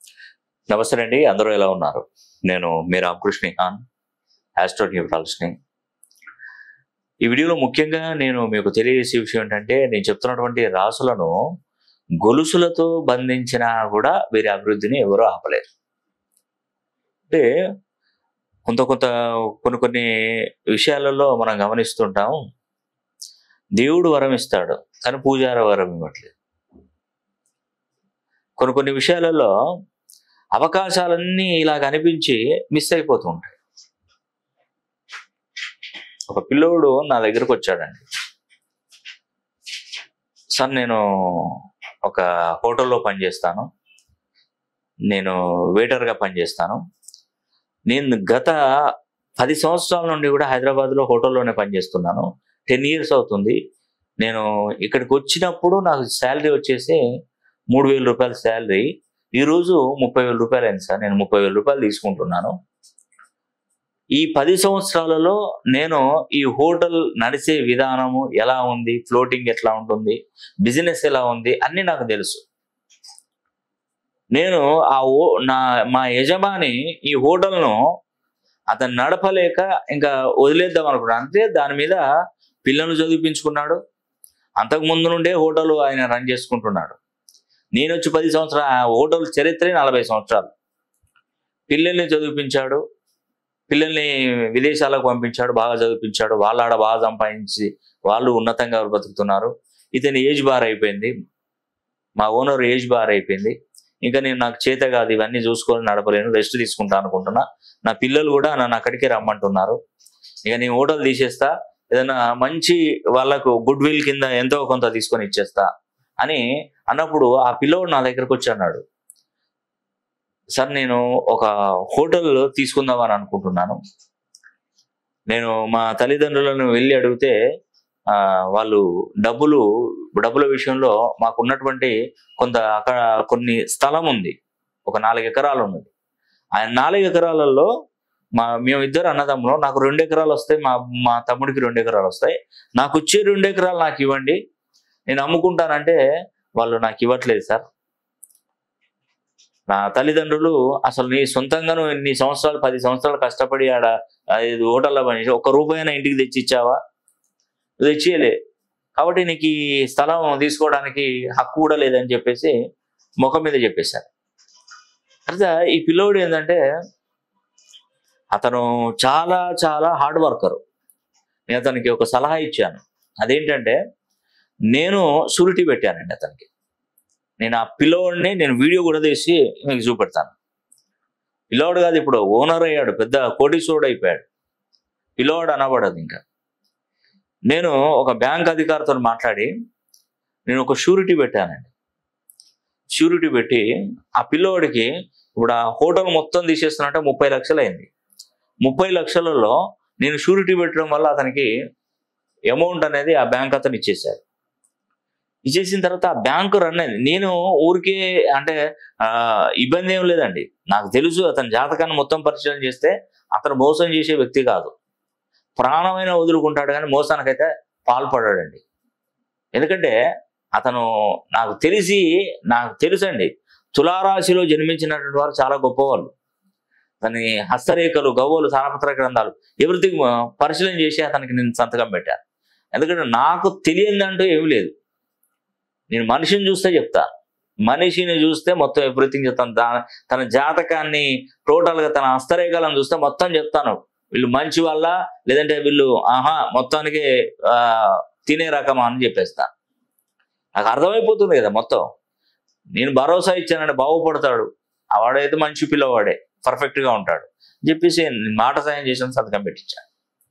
నమస్తే అండి అందరూ ఎలా ఉన్నారు నేను మీ రామకృష్ణ ఖాన్ ఆస్ట్రో న్యూట్రాలజిస్ట్ని ఈ వీడియోలో ముఖ్యంగా నేను మీకు తెలియజేసే విషయం ఏంటంటే నేను చెప్తున్నటువంటి రాసులను గొలుసులతో బంధించినా కూడా వీరి అభివృద్ధిని ఎవరూ ఆపలేరు అంటే కొంత కొంత కొన్ని కొన్ని విషయాలలో మనం గమనిస్తుంటాం దేవుడు వరం ఇస్తాడు కానీ పూజార వరం ఇవ్వట్లేదు కొన్ని కొన్ని విషయాలలో అవకాశాలన్నీ ఇలా కనిపించి మిస్ అయిపోతూ ఉంటాయి ఒక పిల్లోడు నా దగ్గరకు వచ్చాడండి సార్ నేను ఒక హోటల్లో పనిచేస్తాను నేను వెయిటర్గా పనిచేస్తాను నేను గత పది సంవత్సరాల నుండి కూడా హైదరాబాద్లో హోటల్లోనే పనిచేస్తున్నాను టెన్ ఇయర్స్ అవుతుంది నేను ఇక్కడికి వచ్చినప్పుడు నాకు శాలరీ వచ్చేసి మూడు వేల రూపాయల శాలరీ ఈరోజు ముప్పై వేల రూపాయలు అయింది సార్ నేను ముప్పై వేల రూపాయలు తీసుకుంటున్నాను ఈ పది సంవత్సరాలలో నేను ఈ హోటల్ నడిచే విధానము ఎలా ఉంది ఫ్లోటింగ్ ఎట్లా ఉంటుంది బిజినెస్ ఎలా ఉంది అన్నీ నాకు తెలుసు నేను ఆ ఓ నా మా యజమాని ఈ హోటల్ను అతను నడపలేక ఇంకా వదిలేద్దాం అనుకున్నాడు అంతే దాని మీద పిల్లలు చదివించుకున్నాడు అంతకు ముందు నుండే హోటల్ ఆయన రన్ చేసుకుంటున్నాడు నేను వచ్చి పది సంవత్సరాలు ఆ హోటల్ చరిత్రే నలభై సంవత్సరాలు పిల్లల్ని చదివించాడు పిల్లల్ని విదేశాలకు పంపించాడు బాగా చదివించాడు వాళ్ళ ఆడ బాగా సంపాదించి వాళ్ళు ఉన్నతంగా బతుకుతున్నారు ఇతని ఏజ్ బార్ అయిపోయింది మా ఓనర్ ఏజ్ బార్ అయిపోయింది ఇంకా నేను నాకు చేత కాదు ఇవన్నీ చూసుకొని నడపలేను రెస్ట్ తీసుకుంటా అనుకుంటున్నా నా పిల్లలు కూడా నన్ను అక్కడికే రమ్మంటున్నారు ఇక నేను హోటల్ తీసేస్తా ఏదైనా మంచి వాళ్ళకు గుడ్ విల్ కింద ఎంతో కొంత తీసుకొని ఇచ్చేస్తా అని అన్నప్పుడు ఆ పిల్లోడు నా దగ్గరకు వచ్చి అన్నాడు సార్ నేను ఒక హోటల్ తీసుకుందామని అనుకుంటున్నాను నేను మా తల్లిదండ్రులను వెళ్ళి అడిగితే ఆ, వాళ్ళు డబ్బులు డబ్బుల విషయంలో మాకు ఉన్నటువంటి కొంత అక్కడ కొన్ని స్థలం ఉంది ఒక నాలుగు ఎకరాలు ఉన్నది ఆ నాలుగు ఎకరాలలో మా మేమిద్దరు అన్నదమ్ములు నాకు రెండు ఎకరాలు వస్తాయి మా మా తమ్ముడికి రెండు ఎకరాలు వస్తాయి నాకు వచ్చే రెండు ఎకరాలు నాకు ఇవ్వండి నేను అమ్ముకుంటానంటే వాళ్ళు నాకు ఇవ్వట్లేదు సార్ నా తల్లిదండ్రులు అసలు నీ సొంతంగాను నీ సంవత్సరాలు పది సంవత్సరాలు కష్టపడి ఆడ ఐదు హోటల్లో పని చేసి ఒక్క రూపాయినా ఇంటికి తెచ్చి ఇచ్చావా నువ్వు తెచ్చియలే కాబట్టి నీకు ఈ స్థలం తీసుకోవడానికి హక్కు కూడా లేదని చెప్పేసి ముఖం మీద చెప్పేశారు అయితే ఈ పిల్లోడు ఏంటంటే అతను చాలా చాలా హార్డ్ వర్కరు నేను అతనికి ఒక సలహా ఇచ్చాను అదేంటంటే నేను షూరిటీ పెట్టానండి అతనికి నేను ఆ పిల్లోడిని నేను వీడియో కూడా తీసి మీకు చూపెడతాను పిల్లోడు కాదు ఇప్పుడు ఓనర్ అయ్యాడు పెద్ద కోటీశ్వరుడు అయిపోయాడు పిల్లోడు అనబడదు ఇంకా నేను ఒక బ్యాంక్ అధికారితో మాట్లాడి నేను ఒక షూరిటీ పెట్టానండి షూరిటీ పెట్టి ఆ పిల్లోడికి ఇప్పుడు ఆ హోటల్ మొత్తం తీసేస్తున్నట్టే ముప్పై లక్షలు అయింది ముప్పై లక్షలలో నేను షూరిటీ పెట్టడం వల్ల అతనికి అమౌంట్ అనేది ఆ బ్యాంక్ అతను ఇచ్చేశాడు ఇచ్చేసిన తర్వాత ఆ బ్యాంకు రన్ అయింది నేను ఊరికే అంటే ఆ, ఇబ్బంది ఏం లేదండి నాకు తెలుసు అతని జాతకాన్ని మొత్తం పరిశీలన చేస్తే అతను మోసం చేసే వ్యక్తి కాదు ప్రాణమైన వదులుకుంటాడు కానీ మోసానికైతే పాల్పడాడండి ఎందుకంటే అతను నాకు తెలిసి నాకు తెలుసండి తులారాశిలో జన్మించినటువంటి వారు చాలా గొప్పవాళ్ళు అతని హస్తరేఖలు గవ్వలు తాళపత్ర గ్రంథాలు ఎవ్రీథింగ్ పరిశీలన చేసి అతనికి నేను సంతకం పెట్టాను ఎందుకంటే నాకు తెలియదంటూ ఏమీ లేదు నేను మనిషిని చూస్తే చెప్తాను మనిషిని చూస్తే మొత్తం ఎవ్రీథింగ్ చెప్తాను దా- తన జాతకాన్ని టోటల్గా తన హస్తరేఖలను చూస్తే మొత్తం చెప్తాను వీళ్ళు మంచి వల్ల లేదంటే వీళ్ళు ఆహా మొత్తానికి ఆ, తినే రకమా అని చెప్పేస్తాను నాకు అర్థమైపోతుంది కదా మొత్తం నేను భరోసా ఇచ్చానంటే బాగుపడతాడు ఆ వాడైతే మంచి పిల్లవాడే పర్ఫెక్ట్ గా ఉంటాడు చెప్పేసి నేను మాట సాయం చేసిన సంతకం పెట్టించాను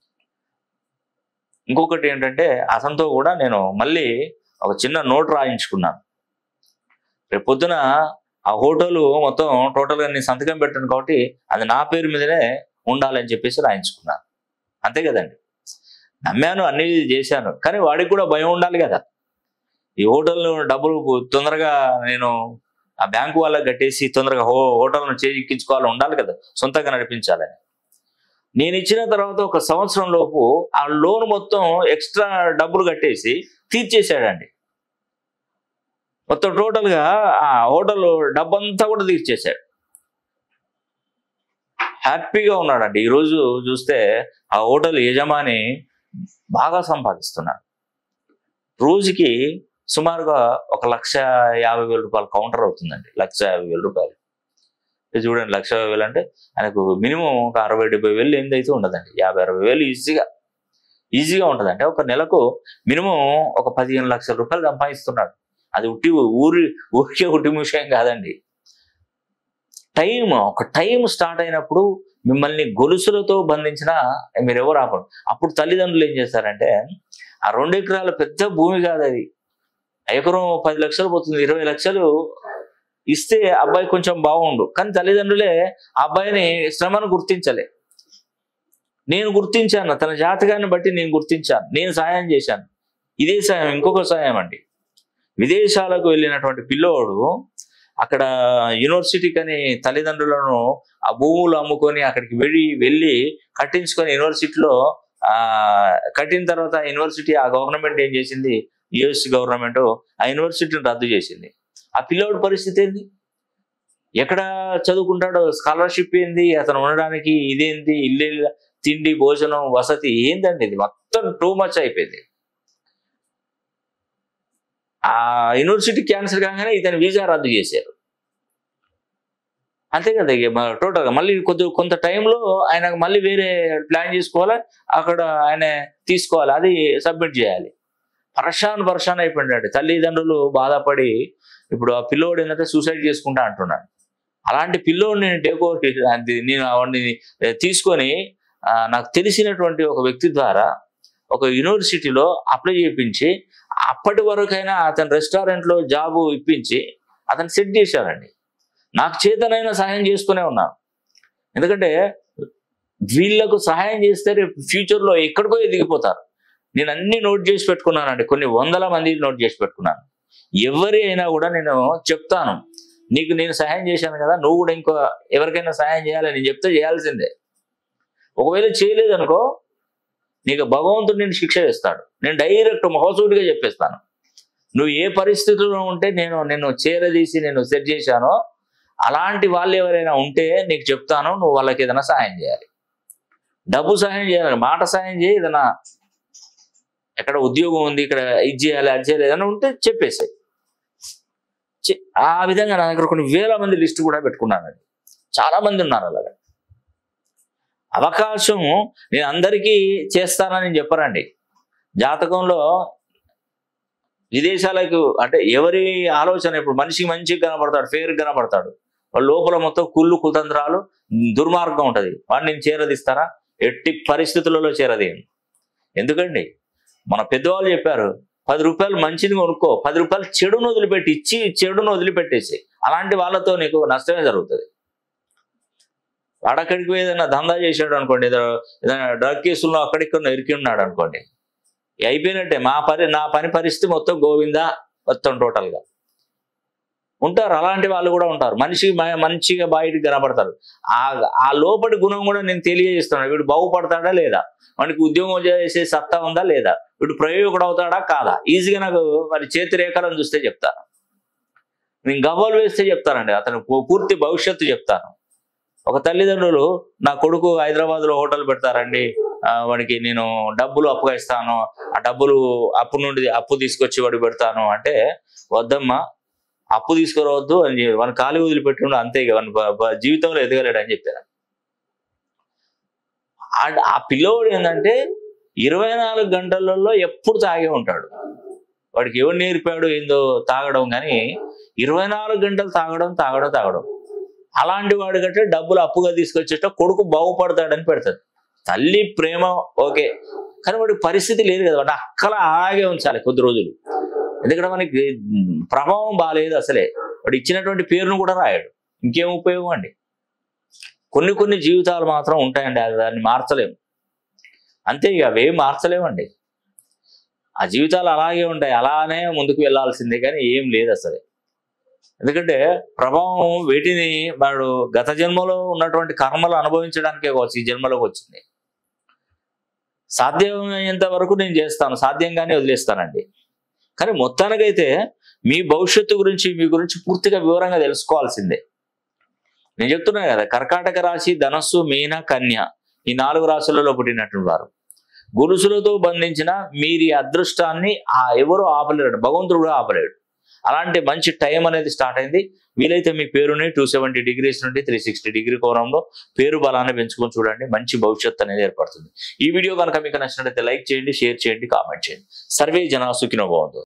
ఇంకొకటి ఏంటంటే అతనితో కూడా నేను మళ్ళీ ఒక చిన్న నోట్ రాయించుకున్నాను రేపు పొద్దున ఆ హోటల్ మొత్తం టోటల్గా నేను సంతకం పెట్టాను కాబట్టి అది నా పేరు మీదనే ఉండాలని చెప్పేసి రాయించుకున్నాను అంతే కదండి నమ్మాను అన్ని చేశాను కానీ వాడికి కూడా భయం ఉండాలి కదా ఈ హోటల్ డబ్బులు తొందరగా నేను ఆ బ్యాంకు వాళ్ళకి కట్టేసి తొందరగా హో హోటల్ను చేజిక్కించుకోవాలి ఉండాలి కదా సొంతంగా నడిపించాలని నేను ఇచ్చిన తర్వాత ఒక సంవత్సరం లోపు ఆ లోన్ మొత్తం ఎక్స్ట్రా డబ్బులు కట్టేసి తీర్చేశాడండి మొత్తం టోటల్ గా ఆ హోటల్ డబ్బంతా కూడా తీర్చేశాడు హ్యాపీగా ఉన్నాడండి ఈ రోజు చూస్తే ఆ హోటల్ యజమాని బాగా సంపాదిస్తున్నాడు రోజుకి సుమారుగా ఒక లక్ష యాభై వేల రూపాయల కౌంటర్ అవుతుందండి లక్ష యాభై వేల రూపాయలు ఇది చూడండి లక్ష యాభై వేలు అంటే ఆయనకు మినిమం ఒక అరవై డెబ్బై వేలు ఏందైతే ఉండదండి యాభై అరవై వేలు ఈజీగా ఈజీగా ఉంటుంది అంటే ఒక నెలకు మినిమం ఒక పదిహేను లక్షల రూపాయలు సంపాదిస్తున్నాడు అది ఉట్టి ఊరి ఊరికే ఉట్టి విషయం కాదండి టైం ఒక టైం స్టార్ట్ అయినప్పుడు మిమ్మల్ని గొలుసులతో బంధించిన మీరు ఎవరు ఆపడు అప్పుడు తల్లిదండ్రులు ఏం చేస్తారంటే ఆ రెండు ఎకరాల పెద్ద భూమి కాదు అది ఎకరం పది లక్షలు పోతుంది ఇరవై లక్షలు ఇస్తే అబ్బాయి కొంచెం బాగుండు కానీ తల్లిదండ్రులే ఆ అబ్బాయిని శ్రమను గుర్తించలే నేను గుర్తించాను తన జాతకాన్ని బట్టి నేను గుర్తించాను నేను సాయం చేశాను ఇదే సాయం ఇంకొక సాయం అండి విదేశాలకు వెళ్ళినటువంటి పిల్లోడు అక్కడ యూనివర్సిటీకి అని తల్లిదండ్రులను ఆ భూములు అమ్ముకొని అక్కడికి వెళ్ళి వెళ్ళి కట్టించుకొని యూనివర్సిటీలో ఆ కట్టిన తర్వాత ఆ యూనివర్సిటీ ఆ గవర్నమెంట్ ఏం చేసింది యుఎస్ గవర్నమెంట్ ఆ యూనివర్సిటీని రద్దు చేసింది ఆ పిల్లోడి పరిస్థితి ఏంది ఎక్కడ చదువుకుంటాడో స్కాలర్షిప్ ఏంది అతను ఉండడానికి ఇదేంది ఇల్లు తిండి భోజనం వసతి ఏందండి ఇది మొత్తం టూ మచ్ అయిపోయింది ఆ యూనివర్సిటీ క్యాన్సిల్ కాగానే ఇతని వీసా రద్దు చేశారు అంతే కదా ఇక మ- టోటల్గా మళ్ళీ కొద్ది కొంత టైంలో ఆయన మళ్ళీ వేరే ప్లాన్ చేసుకోవాలి అక్కడ ఆయన తీసుకోవాలి అది సబ్మిట్ చేయాలి పరషాన్ పరషాన్ అయిపోయినాడు తల్లిదండ్రులు బాధపడి ఇప్పుడు ఆ పిల్లోడు ఏంటంటే సూసైడ్ చేసుకుంటా అంటున్నాడు అలాంటి పిల్లోడిని నేను టేక్ ఓవర్ చేసి అది నేను వాడిని తీసుకొని ఆ, నాకు తెలిసినటువంటి ఒక వ్యక్తి ద్వారా ఒక యూనివర్సిటీలో అప్లై చేయించి అప్పటి వరకైనా అతని రెస్టారెంట్లో జాబు ఇప్పించి అతను సెట్ చేశారండి నాకు చేతనైనా సహాయం చేస్తూనే ఉన్నాను ఎందుకంటే వీళ్ళకు సహాయం చేస్తే రేపు ఫ్యూచర్లో ఎక్కడికో ఎదిగిపోతారు నేను అన్ని నోట్ చేసి పెట్టుకున్నానండి కొన్ని వందల మంది నోట్ చేసి పెట్టుకున్నాను ఎవరి అయినా కూడా నేను చెప్తాను నీకు నేను సహాయం చేశాను కదా నువ్వు కూడా ఇంకో ఎవరికైనా సహాయం చేయాలని నేను చెప్తే చేయాల్సిందే ఒకవేళ చేయలేదనుకో నీకు భగవంతుడు నేను శిక్ష వేస్తాడు నేను డైరెక్ట్ మొహసూటిగా చెప్పేస్తాను నువ్వు ఏ పరిస్థితిలో ఉంటే నేను నిన్ను చేరదీసి నేను సెట్ చేశానో అలాంటి వాళ్ళు ఎవరైనా ఉంటే నీకు చెప్తాను నువ్వు వాళ్ళకి ఏదైనా సహాయం చేయాలి డబ్బు సహాయం చేయాలి మాట సహాయం చేయి ఏదైనా ఎక్కడ ఉద్యోగం ఉంది ఇక్కడ ఇది చేయాలి అది చేయాలి ఏదైనా ఉంటే చెప్పేసాయి ఆ విధంగా నా దగ్గర కొన్ని వేల మంది లిస్ట్ కూడా పెట్టుకున్నానండి చాలా మంది ఉన్నారు అలాగా అవకాశం నేను అందరికీ చేస్తానని చెప్పరండి జాతకంలో విదేశాలకు అంటే ఎవరి ఆలోచన ఇప్పుడు మనిషికి మంచిగా కనపడతాడు ఫేర్ కనపడతాడు వాళ్ళ లోపల మొత్తం కుళ్ళు కుతంత్రాలు దుర్మార్గం ఉంటది వాడిని నేను చేరదీస్తారా ఎట్టి పరిస్థితులలో చేరదీయండి ఎందుకండి మన పెద్దవాళ్ళు చెప్పారు పది రూపాయలు మంచిని కొనుక్కో పది రూపాయలు చెడును వదిలిపెట్టి ఇచ్చి చెడును వదిలిపెట్టేసి అలాంటి వాళ్ళతో నీకు నష్టమే జరుగుతుంది వాడక్కడికి పోయి ఏదైనా దందా చేశాడు అనుకోండి ఏదో ఏదైనా డ్రగ్ కేసుల్లో అక్కడిక్కడ ఇరికి ఉన్నాడు అనుకోండి ఇక అయిపోయినట్టే మా పని నా పని పరిస్థితి మొత్తం గోవిందా మొత్తం total గా ఉంటారు అలాంటి వాళ్ళు కూడా ఉంటారు మనిషికి మ- మంచిగా బయటికి కనపడతారు ఆ ఆ లోపటి గుణం కూడా నేను తెలియజేస్తున్నాను వీడు బాగుపడతాడా లేదా వానికి ఉద్యోగం చేసే సత్తా ఉందా లేదా వీడు ప్రయోజకుడు అవుతాడా కాదా ఈజీగా నాకు మరి చేతి రేఖలను చూస్తే చెప్తాను నేను గవ్వలు వేస్తే చెప్తానండి అతను పూ- పూర్తి భవిష్యత్తు చెప్తాను ఒక తల్లిదండ్రులు నా కొడుకు హైదరాబాద్ లో హోటల్ పెడతారండి ఆ, వాడికి నేను డబ్బులు అప్పుగా ఇస్తాను ఆ డబ్బులు అప్పు నుండి అప్పు తీసుకొచ్చి వాడు పెడతాను అంటే వద్దమ్మా అప్పు తీసుకురావద్దు అని చెప్పి వాని ఖాళీ వదిలిపెట్టిండు అంతే ఇక వాని బ- బ- జీవితంలో ఎదగలేడు అని చెప్పాను ఆ- ఆ పిల్లోడు ఏంటంటే ఇరవై నాలుగు గంటలలో ఎప్పుడు తాగే ఉంటాడు వాడికి ఎవరు నేర్పాడు ఏందో తాగడం కానీ ఇరవై నాలుగు గంటలు తాగడం తాగడం తాగడం అలాంటి వాడి కంటే డబ్బులు అప్పుగా తీసుకొచ్చేట కొడుకు బాగుపడతాడని పెడతాడు తల్లి ప్రేమ ఓకే కానీ వాడి పరిస్థితి లేదు కదా వాడు అక్కల అలాగే ఉంచాలి కొద్ది రోజులు ఎందుకంటే మనకి ఉమ్, ప్రభావం బాగాలేదు అసలే వాడు ఇచ్చినటువంటి పేరును కూడా రాయాడు ఇంకేం ఉపయోగం అండి కొన్ని కొన్ని జీవితాలు మాత్రం ఉంటాయండి అది దాన్ని మార్చలేము అంతే ఇక అవేం మార్చలేమండి ఆ జీవితాలు అలాగే ఉంటాయి అలానే ముందుకు వెళ్ళాల్సిందే కానీ ఏం లేదు అసలు ఎందుకంటే ప్రభావం వీటిని వాడు గత జన్మలో ఉన్నటువంటి కర్మలు అనుభవించడానికే వచ్చి ఈ జన్మలోకి వచ్చింది సాధ్యమైనంత వరకు నేను చేస్తాను సాధ్యంగానే వదిలేస్తానండి కానీ మొత్తానికైతే మీ భవిష్యత్తు గురించి మీ గురించి పూర్తిగా వివరంగా తెలుసుకోవాల్సిందే నేను చెప్తున్నాను కదా కర్కాటక రాశి ధనస్సు మీన కన్య ఈ నాలుగు రాశులలో పుట్టినటువంటి వారు గొలుసులతో బంధించిన మీరి అదృష్టాన్ని ఆ ఎవరు ఆపలేడు భగవంతుడు కూడా ఆపలేడు అలాంటి మంచి టైం అనేది స్టార్ట్ అయింది వీలైతే మీ పేరుని టూ సెవెంటీ డిగ్రీస్ నుండి త్రీ సిక్స్టీ డిగ్రీ కోణంలో పేరు బలాన్ని పెంచుకొని చూడండి మంచి భవిష్యత్తు అనేది ఏర్పడుతుంది ఈ వీడియో కనుక మీకు నచ్చినట్లయితే లైక్ చేయండి షేర్ చేయండి కామెంట్ చేయండి సర్వే జనా సుఖినో భవంతు